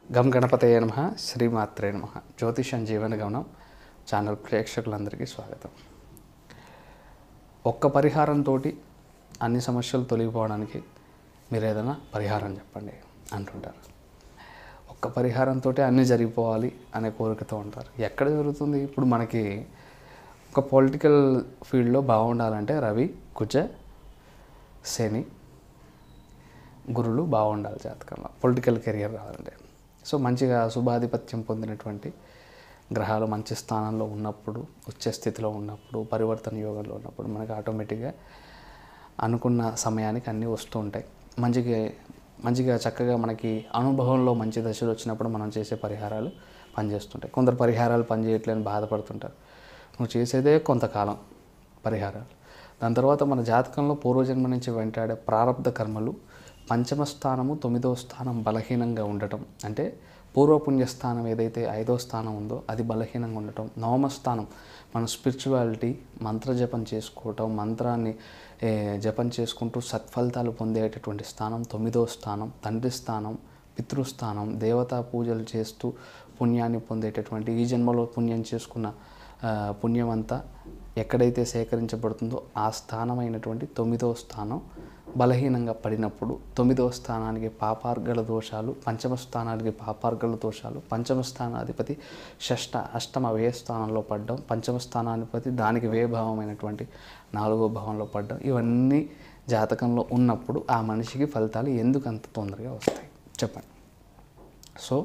గం గణపతయ నమ శ్రీమాత్రే నమ జ్యోతిషం జీవన గమనం ఛానల్ ప్రేక్షకులందరికీ స్వాగతం ఒక్క పరిహారంతో అన్ని సమస్యలు తొలగిపోవడానికి మీరు ఏదైనా పరిహారం చెప్పండి అంటుంటారు ఒక్క పరిహారంతో అన్నీ జరిగిపోవాలి అనే కోరికతో ఉంటారు ఎక్కడ జరుగుతుంది ఇప్పుడు మనకి ఒక పొలిటికల్ ఫీల్డ్లో బాగుండాలంటే రవి కుజ శని గురులు బాగుండాలి జాతకంలో పొలిటికల్ కెరియర్ రావాలంటే సో మంచిగా శుభాధిపత్యం పొందినటువంటి గ్రహాలు మంచి స్థానంలో ఉన్నప్పుడు ఉచ్చ స్థితిలో ఉన్నప్పుడు పరివర్తన యోగంలో ఉన్నప్పుడు మనకి ఆటోమేటిక్గా అనుకున్న సమయానికి అన్నీ వస్తూ ఉంటాయి మంచిగా మంచిగా చక్కగా మనకి అనుభవంలో మంచి దశలు వచ్చినప్పుడు మనం చేసే పరిహారాలు పనిచేస్తుంటాయి కొందరు పరిహారాలు పనిచేయట్లేని బాధపడుతుంటారు నువ్వు చేసేదే కొంతకాలం పరిహారాలు దాని తర్వాత మన జాతకంలో పూర్వజన్మ నుంచి వెంటాడే ప్రారంధ కర్మలు పంచమ స్థానము తొమ్మిదవ స్థానం బలహీనంగా ఉండటం అంటే పూర్వపుణ్య స్థానం ఏదైతే ఐదో స్థానం ఉందో అది బలహీనంగా ఉండటం నవమ స్థానం మన స్పిరిచువాలిటీ మంత్ర జపం చేసుకోవటం మంత్రాన్ని ఏ, జపం చేసుకుంటూ సత్ఫలితాలు పొందేటటువంటి స్థానం తొమ్మిదో స్థానం తండ్రి స్థానం పితృస్థానం దేవతా పూజలు చేస్తూ పుణ్యాన్ని పొందేటటువంటి ఈ జన్మలో పుణ్యం చేసుకున్న ఆ, పుణ్యం అంతా ఎక్కడైతే సేకరించబడుతుందో ఆ స్థానమైనటువంటి తొమ్మిదవ స్థానం బలహీనంగా పడినప్పుడు తొమ్మిదవ స్థానానికి పాపార్గల దోషాలు పంచమ స్థానానికి పాపార్గల దోషాలు పంచమ స్థానాధిపతి షష్ట అష్టమ వ్యయ స్థానంలో పడ్డం పంచమ స్థానాధిపతి దానికి వ్యయభావమైనటువంటి నాలుగో భావంలో పడ్డం ఇవన్నీ జాతకంలో ఉన్నప్పుడు ఆ మనిషికి ఫలితాలు ఎందుకు అంత తొందరగా వస్తాయి చెప్పండి సో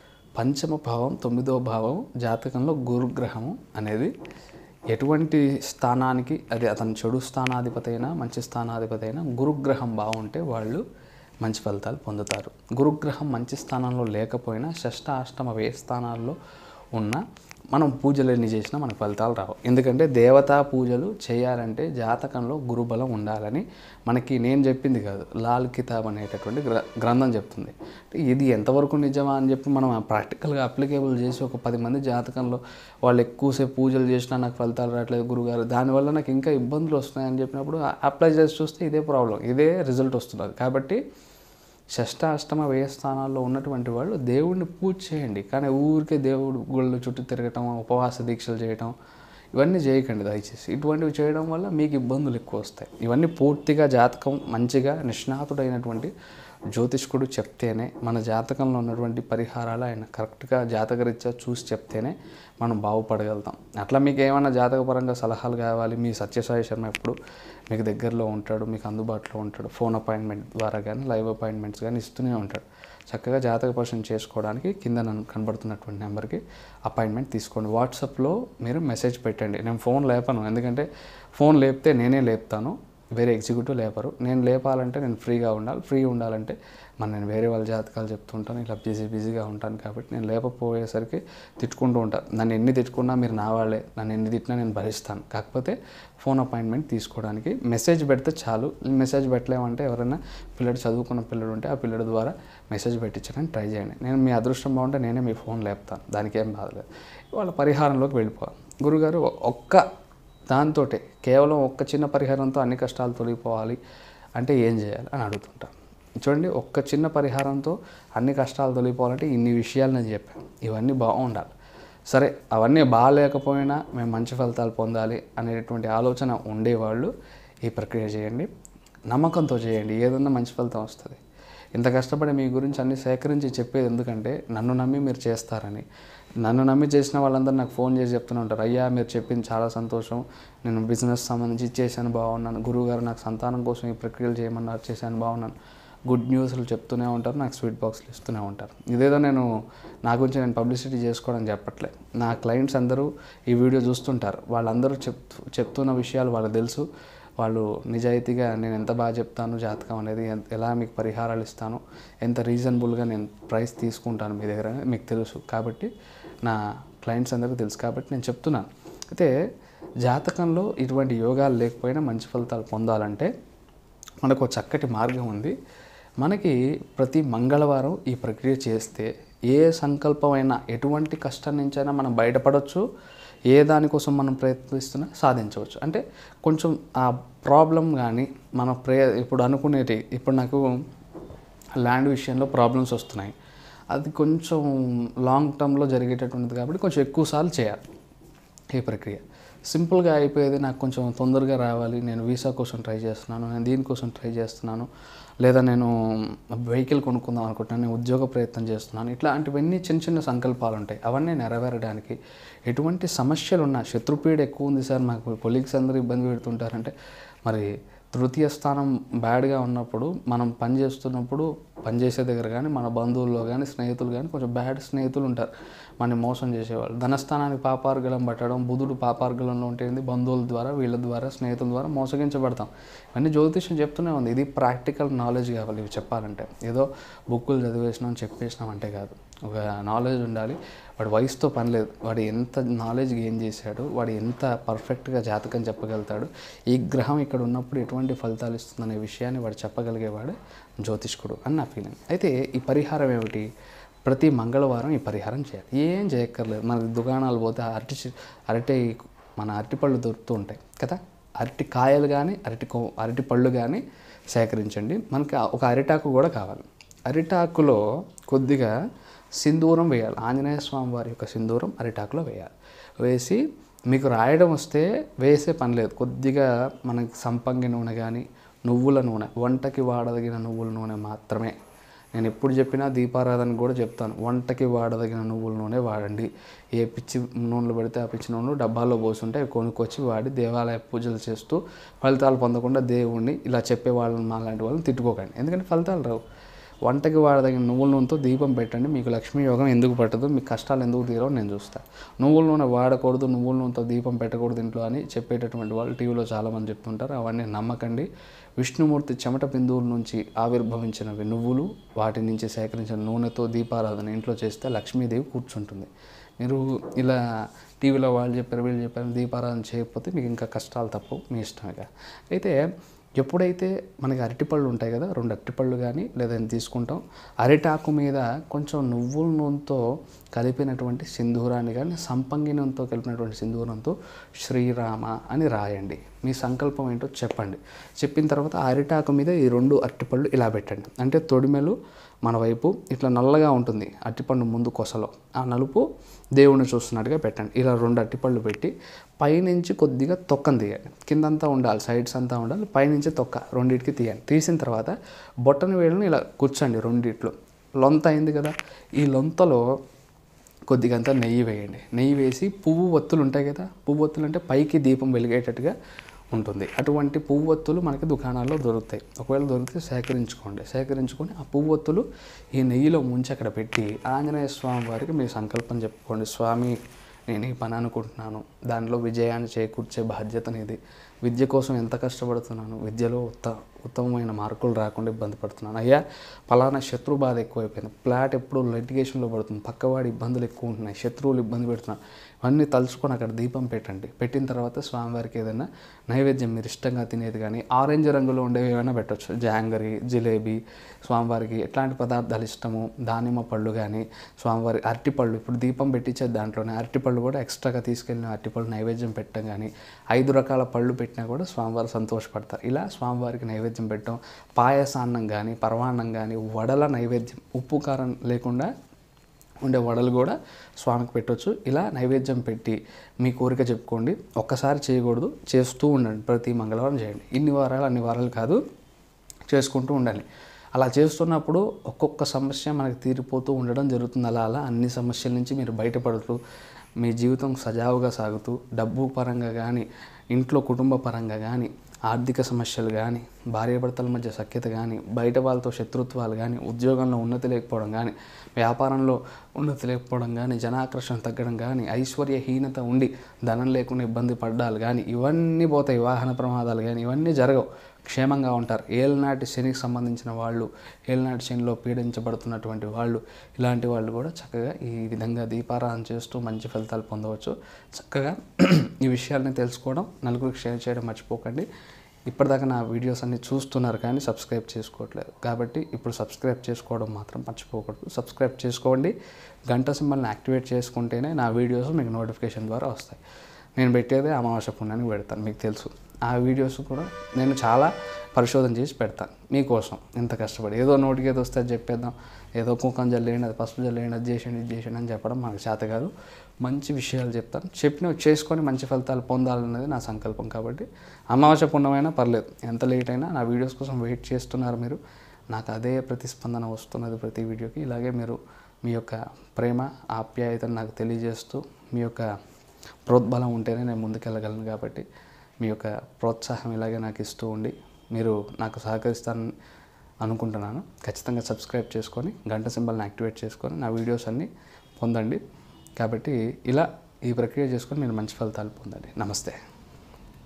పంచమ భావం తొమ్మిదో భావం జాతకంలో గురుగ్రహము అనేది ఎటువంటి స్థానానికి అది అతను చెడు స్థానాధిపతి అయినా మంచి స్థానాధిపతి అయినా గురుగ్రహం బాగుంటే వాళ్ళు మంచి ఫలితాలు పొందుతారు గురుగ్రహం మంచి స్థానంలో లేకపోయినా షష్ట అష్టమ వ్యయ స్థానాల్లో ఉన్న మనం పూజలు ఎన్ని చేసినా మనకు ఫలితాలు రావు ఎందుకంటే దేవతా పూజలు చేయాలంటే జాతకంలో గురుబలం ఉండాలని మనకి నేను చెప్పింది కాదు లాల్ కితాబ్ అనేటటువంటి గ్ర గ్రంథం చెప్తుంది అంటే ఇది ఎంతవరకు నిజమా అని చెప్పి మనం ప్రాక్టికల్గా అప్లికేబుల్ చేసి ఒక పది మంది జాతకంలో వాళ్ళు ఎక్కువసేపు పూజలు చేసినా నాకు ఫలితాలు రావట్లేదు గురుగారు దానివల్ల నాకు ఇంకా ఇబ్బందులు వస్తున్నాయని చెప్పినప్పుడు అప్లై చేసి చూస్తే ఇదే ప్రాబ్లం ఇదే రిజల్ట్ వస్తున్నది కాబట్టి షష్ట అష్టమ వ్యయ స్థానాల్లో ఉన్నటువంటి వాళ్ళు దేవుడిని పూజ చేయండి కానీ ఊరికే దేవుడు గుళ్ళు చుట్టూ తిరగటం ఉపవాస దీక్షలు చేయటం ఇవన్నీ చేయకండి దయచేసి ఇటువంటివి చేయడం వల్ల మీకు ఇబ్బందులు ఎక్కువ వస్తాయి ఇవన్నీ పూర్తిగా జాతకం మంచిగా నిష్ణాతుడైనటువంటి జ్యోతిష్కుడు చెప్తేనే మన జాతకంలో ఉన్నటువంటి పరిహారాలు ఆయన కరెక్ట్గా జాతకరీత్యా చూసి చెప్తేనే మనం బాగుపడగలుగుతాం అట్లా మీకు ఏమైనా జాతకపరంగా సలహాలు కావాలి మీ సత్యసాయి శర్మ ఎప్పుడు మీకు దగ్గరలో ఉంటాడు మీకు అందుబాటులో ఉంటాడు ఫోన్ అపాయింట్మెంట్ ద్వారా కానీ లైవ్ అపాయింట్మెంట్స్ కానీ ఇస్తూనే ఉంటాడు చక్కగా జాతక పరిశీలన చేసుకోవడానికి కింద నన్ను కనబడుతున్నటువంటి నెంబర్కి అపాయింట్మెంట్ తీసుకోండి వాట్సాప్లో మీరు మెసేజ్ పెట్టండి నేను ఫోన్ లేపను ఎందుకంటే ఫోన్ లేపితే నేనే లేపుతాను వేరే ఎగ్జిక్యూటివ్ లేపరు నేను లేపాలంటే నేను ఫ్రీగా ఉండాలి ఫ్రీ ఉండాలంటే మరి నేను వేరే వాళ్ళ జాతకాలు చెప్తుంటాను ఇలా బిజీ బిజీగా ఉంటాను కాబట్టి నేను లేకపోయేసరికి తిట్టుకుంటూ ఉంటాను నన్ను ఎన్ని తిట్టుకున్నా మీరు నా వాళ్ళే నన్ను ఎన్ని తిట్టినా నేను భరిస్తాను కాకపోతే ఫోన్ అపాయింట్మెంట్ తీసుకోవడానికి మెసేజ్ పెడితే చాలు మెసేజ్ పెట్టలేమంటే ఎవరైనా పిల్లడు చదువుకున్న పిల్లడు ఉంటే ఆ పిల్లడి ద్వారా మెసేజ్ పెట్టించడానికి ట్రై చేయండి నేను మీ అదృష్టం బాగుంటే నేనే మీ ఫోన్ లేపుతాను దానికి ఏం బాధలేదు వాళ్ళ పరిహారంలోకి వెళ్ళిపోవాలి గురుగారు ఒక్క దాంతో కేవలం ఒక్క చిన్న పరిహారంతో అన్ని కష్టాలు తొలగిపోవాలి అంటే ఏం చేయాలి అని అడుగుతుంటాం చూడండి ఒక్క చిన్న పరిహారంతో అన్ని కష్టాలు తొలగిపోవాలంటే ఇన్ని విషయాలు నేను చెప్పాను ఇవన్నీ బాగుండాలి సరే అవన్నీ బాగాలేకపోయినా మేము మంచి ఫలితాలు పొందాలి అనేటువంటి ఆలోచన ఉండేవాళ్ళు ఈ ప్రక్రియ చేయండి నమ్మకంతో చేయండి ఏదన్నా మంచి ఫలితం వస్తుంది ఇంత కష్టపడి మీ గురించి అన్ని సేకరించి చెప్పేది ఎందుకంటే నన్ను నమ్మి మీరు చేస్తారని నన్ను నమ్మి చేసిన వాళ్ళందరూ నాకు ఫోన్ చేసి చెప్తూనే ఉంటారు అయ్యా మీరు చెప్పింది చాలా సంతోషం నేను బిజినెస్ సంబంధించి చేశాను బాగున్నాను గురువుగారు నాకు సంతానం కోసం ఈ ప్రక్రియలు చేయమన్నారు చేశాను బాగున్నాను గుడ్ న్యూస్లు చెప్తూనే ఉంటారు నాకు స్వీట్ బాక్స్లు ఇస్తూనే ఉంటారు ఇదేదో నేను నా గురించి నేను పబ్లిసిటీ చేసుకోవడం చెప్పట్లే నా క్లయింట్స్ అందరూ ఈ వీడియో చూస్తుంటారు వాళ్ళందరూ చెప్తూ చెప్తున్న విషయాలు వాళ్ళకి తెలుసు వాళ్ళు నిజాయితీగా నేను ఎంత బాగా చెప్తాను జాతకం అనేది ఎంత- ఎలా మీకు పరిహారాలు ఇస్తాను ఎంత రీజనబుల్గా నేను ప్రైస్ తీసుకుంటాను మీ దగ్గర అనేది మీకు తెలుసు కాబట్టి నా క్లయింట్స్ అందరికీ తెలుసు కాబట్టి నేను చెప్తున్నాను అయితే జాతకంలో ఇటువంటి యోగాలు లేకపోయినా మంచి ఫలితాలు పొందాలంటే మనకు ఒక చక్కటి మార్గం ఉంది మనకి ప్రతి మంగళవారం ఈ ప్రక్రియ చేస్తే ఏ సంకల్పమైనా ఎటువంటి కష్టం నుంచైనా మనం బయటపడవచ్చు ఏ దానికోసం మనం ప్రయత్నిస్తున్నా సాధించవచ్చు అంటే కొంచెం ఆ ప్రాబ్లం కానీ మన ప్రే ఇప్పుడు అనుకునేటి ఇప్పుడు నాకు ల్యాండ్ విషయంలో ప్రాబ్లమ్స్ వస్తున్నాయి అది కొంచెం లాంగ్ టర్మ్లో జరిగేటటువంటిది కాబట్టి కొంచెం ఎక్కువ సార్లు చేయాలి ఈ ప్రక్రియ సింపుల్గా అయిపోయేది నాకు కొంచెం తొందరగా రావాలి నేను వీసా కోసం ట్రై చేస్తున్నాను నేను దీనికోసం ట్రై చేస్తున్నాను లేదా నేను వెహికల్ కొనుక్కుందాం అనుకుంటున్నాను నేను ఉద్యోగ ప్రయత్నం చేస్తున్నాను ఇట్లాంటివన్నీ చిన్న చిన్న సంకల్పాలు ఉంటాయి అవన్నీ నెరవేరడానికి ఎటువంటి సమస్యలు ఉన్నా శత్రుపీడ ఎక్కువ ఉంది సార్ మాకు కొలీగ్స్ అందరూ ఇబ్బంది పెడుతుంటారంటే మరి తృతీయ స్థానం బ్యాడ్గా ఉన్నప్పుడు మనం పని చేస్తున్నప్పుడు పనిచేసే దగ్గర కానీ మన బంధువుల్లో కానీ స్నేహితులు కానీ కొంచెం బ్యాడ్ స్నేహితులు ఉంటారు మనని మోసం చేసేవాళ్ళు ధనస్థానానికి పాపార్గలం పట్టడం బుధుడు పాపార్గలంలో ఉంటుంది బంధువుల ద్వారా వీళ్ళ ద్వారా స్నేహితుల ద్వారా మోసగించబడతాం ఇవన్నీ జ్యోతిష్యం చెప్తూనే ఉంది ఇది ప్రాక్టికల్ నాలెడ్జ్ కావాలి ఇవి చెప్పాలంటే ఏదో బుక్కులు చదివేసినాం చెప్పేసినాం అంటే కాదు ఒక నాలెడ్జ్ ఉండాలి వాడి వయసుతో పని లేదు వాడు ఎంత నాలెడ్జ్ గెయిన్ చేశాడు వాడు ఎంత పర్ఫెక్ట్గా జాతకం చెప్పగలుగుతాడు ఈ గ్రహం ఇక్కడ ఉన్నప్పుడు ఎటువంటి ఫలితాలు ఇస్తుందనే విషయాన్ని వాడు చెప్పగలిగేవాడు జ్యోతిష్కుడు అని నా ఫీలింగ్ అయితే ఈ పరిహారం ఏమిటి ప్రతి మంగళవారం ఈ పరిహారం చేయాలి ఏం చేయక్కర్లేదు మన దుకాణాలు పోతే అరటి చి- అరటి మన అరటిపళ్ళు దొరుకుతూ ఉంటాయి కదా అరటి కాయలు కానీ అరటి కొ అరటి పళ్ళు కానీ సేకరించండి మనకి ఆ- ఒక అరిటాకు కూడా కావాలి అరిటాకులో కొద్దిగా సింధూరం వేయాలి ఆంజనేయ స్వామి వారి యొక్క సింధూరం అరిటాకులో వేయాలి వేసి మీకు రాయడం వస్తే వేసే పని లేదు కొద్దిగా మనకి సంపంగి నూనె కానీ నువ్వుల నూనె వంటకి వాడదగిన నువ్వుల నూనె మాత్రమే నేను ఎప్పుడు చెప్పినా దీపారాధన కూడా చెప్తాను వంటకి వాడదగిన నువ్వుల నూనె వాడండి ఏ పిచ్చి నూనెలు పెడితే ఆ పిచ్చి నూనెలు డబ్బాల్లో పోసుంటే అవి కొనుక్కొచ్చి వాడి దేవాలయ పూజలు చేస్తూ ఫలితాలు పొందకుండా దేవుణ్ణి ఇలా చెప్పే వాళ్ళని మా లాంటి వాళ్ళని తిట్టుకోకండి ఎందుకంటే ఫలితాలు రావు వంటకి వాడదగిన నువ్వుల నూనెతో దీపం పెట్టండి మీకు లక్ష్మీ యోగం ఎందుకు పట్టదు మీ కష్టాలు ఎందుకు తీరో నేను చూస్తాను నువ్వుల నూనె వాడకూడదు నువ్వుల నూనెతో దీపం పెట్టకూడదు ఇంట్లో అని చెప్పేటటువంటి వాళ్ళు టీవీలో చాలామంది చెప్తుంటారు అవన్నీ నమ్మకండి విష్ణుమూర్తి చెమట బిందువుల నుంచి ఆవిర్భవించినవి నువ్వులు వాటి నుంచి సేకరించిన నూనెతో దీపారాధన ఇంట్లో చేస్తే లక్ష్మీదేవి కూర్చుంటుంది మీరు ఇలా టీవీలో వాళ్ళు చెప్పారు వీళ్ళు చెప్పారు దీపారాధన చేయకపోతే మీకు ఇంకా కష్టాలు తప్పవు మీ ఇష్టంగా అయితే ఎప్పుడైతే మనకి అరటిపళ్ళు ఉంటాయి కదా రెండు అరటిపళ్ళు కానీ లేదని తీసుకుంటాం అరిటాకు మీద కొంచెం నువ్వుల నూనెతో కలిపినటువంటి సింధూరాన్ని కానీ సంపంగి నూనెతో కలిపినటువంటి సింధూరంతో శ్రీరామ అని రాయండి మీ సంకల్పం ఏంటో చెప్పండి చెప్పిన తర్వాత ఆ అరిటాకు మీద ఈ రెండు అరటిపళ్ళు ఇలా పెట్టండి అంటే తొడిమెలు మన వైపు ఇట్లా నల్లగా ఉంటుంది అరటిపండు ముందు కొసలో ఆ నలుపు దేవుణ్ణి చూస్తున్నట్టుగా పెట్టండి ఇలా రెండు అరటిపళ్ళు పెట్టి పైనుంచి కొద్దిగా తొక్కను తీయండి కిందంతా ఉండాలి సైడ్స్ అంతా ఉండాలి పైనుంచి తొక్క రెండింటికి తీయండి తీసిన తర్వాత బొట్టని వేళ్ళని ఇలా కూర్చోండి రెండిట్లో లొంత అయింది కదా ఈ లొంతలో కొద్దిగంత నెయ్యి వేయండి నెయ్యి వేసి పువ్వు ఒత్తులు ఉంటాయి కదా పువ్వు ఒత్తులు అంటే పైకి దీపం వెలిగేటట్టుగా ఉంటుంది అటువంటి పువ్వు ఒత్తులు మనకి దుకాణాల్లో దొరుకుతాయి ఒకవేళ దొరికితే సేకరించుకోండి సేకరించుకొని ఆ పువ్వు ఒత్తులు ఈ నెయ్యిలో ముంచి అక్కడ పెట్టి ఆంజనేయ స్వామి వారికి మీ సంకల్పం చెప్పుకోండి స్వామి నేను ఈ పని అనుకుంటున్నాను దానిలో విజయాన్ని చేకూర్చే బాధ్యత నీది విద్య కోసం ఎంత కష్టపడుతున్నాను విద్యలో ఉత్త ఉత్తమమైన మార్కులు రాకుండా ఇబ్బంది పడుతున్నాను అయ్యా పలానా శత్రు బాధ ఎక్కువైపోయింది ఫ్లాట్ ఎప్పుడు లిటిగేషన్లో పడుతుంది పక్కవాడి ఇబ్బందులు ఎక్కువ ఉంటున్నాయి శత్రువులు ఇబ్బంది పెడుతున్నారు ఇవన్నీ తలుచుకొని అక్కడ దీపం పెట్టండి పెట్టిన తర్వాత స్వామివారికి ఏదైనా నైవేద్యం మీరు ఇష్టంగా తినేది కానీ ఆరెంజ్ రంగులో ఉండేవి ఏమైనా పెట్టవచ్చు జాంగరి జిలేబీ స్వామివారికి ఎట్లాంటి పదార్థాలు ఇష్టము దానిమ్మ పళ్ళు కానీ స్వామివారి అరటిపళ్ళు ఇప్పుడు దీపం పెట్టించే దాంట్లోనే అరటిపళ్ళు కూడా ఎక్స్ట్రాగా తీసుకెళ్ళిన అరటిపళ్ళు నైవేద్యం పెట్టడం కానీ ఐదు రకాల పళ్ళు పెట్టినా కూడా స్వామివారు సంతోషపడతారు ఇలా స్వామివారికి నైవేద్యం పెట్టడం పాయసాన్నం కానీ పరమాన్నం కానీ వడల నైవేద్యం ఉప్పు కారం లేకుండా ఉండే వడలు కూడా స్వామికి పెట్టొచ్చు ఇలా నైవేద్యం పెట్టి మీ కోరిక చెప్పుకోండి ఒక్కసారి చేయకూడదు చేస్తూ ఉండండి ప్రతి మంగళవారం చేయండి ఇన్ని వారాలు అన్ని వారాలు కాదు చేసుకుంటూ ఉండాలి అలా చేస్తున్నప్పుడు ఒక్కొక్క సమస్య మనకి తీరిపోతూ ఉండడం జరుగుతుంది అలా అలా అన్ని సమస్యల నుంచి మీరు బయటపడుతూ మీ జీవితం సజావుగా సాగుతూ డబ్బు పరంగా కానీ ఇంట్లో కుటుంబ పరంగా కానీ ఆర్థిక సమస్యలు కానీ భార్యాభర్తల మధ్య సఖ్యత కానీ బయట వాళ్ళతో శత్రుత్వాలు కానీ ఉద్యోగంలో ఉన్నతి లేకపోవడం కానీ వ్యాపారంలో ఉన్నతి లేకపోవడం కానీ జనాకర్షణ తగ్గడం కానీ ఐశ్వర్యహీనత ఉండి ధనం లేకుండా ఇబ్బంది పడ్డాలు కానీ ఇవన్నీ పోతాయి వాహన ప్రమాదాలు కానీ ఇవన్నీ జరగవు క్షేమంగా ఉంటారు ఏళ్ళనాటి శనికి సంబంధించిన వాళ్ళు ఏళ్ళనాటి శనిలో పీడించబడుతున్నటువంటి వాళ్ళు ఇలాంటి వాళ్ళు కూడా చక్కగా ఈ విధంగా దీపారాధన చేస్తూ మంచి ఫలితాలు పొందవచ్చు చక్కగా ఈ విషయాల్ని తెలుసుకోవడం నలుగురికి షేర్ చేయడం మర్చిపోకండి ఇప్పటిదాకా నా వీడియోస్ అన్ని చూస్తున్నారు కానీ సబ్స్క్రైబ్ చేసుకోవట్లేదు కాబట్టి ఇప్పుడు సబ్స్క్రైబ్ చేసుకోవడం మాత్రం మర్చిపోకూడదు సబ్స్క్రైబ్ చేసుకోండి గంట సింబల్ని యాక్టివేట్ చేసుకుంటేనే నా వీడియోస్ మీకు నోటిఫికేషన్ ద్వారా వస్తాయి నేను పెట్టేదే అమావాస్య పుణ్యానికి పెడతాను మీకు తెలుసు ఆ వీడియోస్ కూడా నేను చాలా పరిశోధన చేసి పెడతాను మీకోసం ఇంత కష్టపడి ఏదో నోటికి ఏదో వస్తే అది చెప్పేద్దాం ఏదో కుంకం జల్లేయండి అది పసుపు జల్లేయండి అది చేసేయండి ఇది చేసేయండి అని చెప్పడం మనకు చేత కాదు మంచి విషయాలు చెప్తాను చెప్పినవి చేసుకొని మంచి ఫలితాలు పొందాలన్నది నా సంకల్పం కాబట్టి అమావాస్య పుణ్యమైనా పర్లేదు ఎంత లేట్ అయినా నా వీడియోస్ కోసం వెయిట్ చేస్తున్నారు మీరు నాకు అదే ప్రతిస్పందన వస్తున్నది ప్రతి వీడియోకి ఇలాగే మీరు మీ యొక్క ప్రేమ ఆప్యాయతను నాకు తెలియజేస్తూ మీ యొక్క ప్రోద్బలం ఉంటేనే నేను ముందుకెళ్ళగలను కాబట్టి మీ యొక్క ప్రోత్సాహం ఇలాగే నాకు ఇస్తూ ఉండి మీరు నాకు సహకరిస్తారని అనుకుంటున్నాను ఖచ్చితంగా సబ్స్క్రైబ్ చేసుకొని గంట సింబల్ని యాక్టివేట్ చేసుకొని నా వీడియోస్ అన్నీ పొందండి కాబట్టి ఇలా ఈ ప్రక్రియ చేసుకొని మీరు మంచి ఫలితాలు పొందండి నమస్తే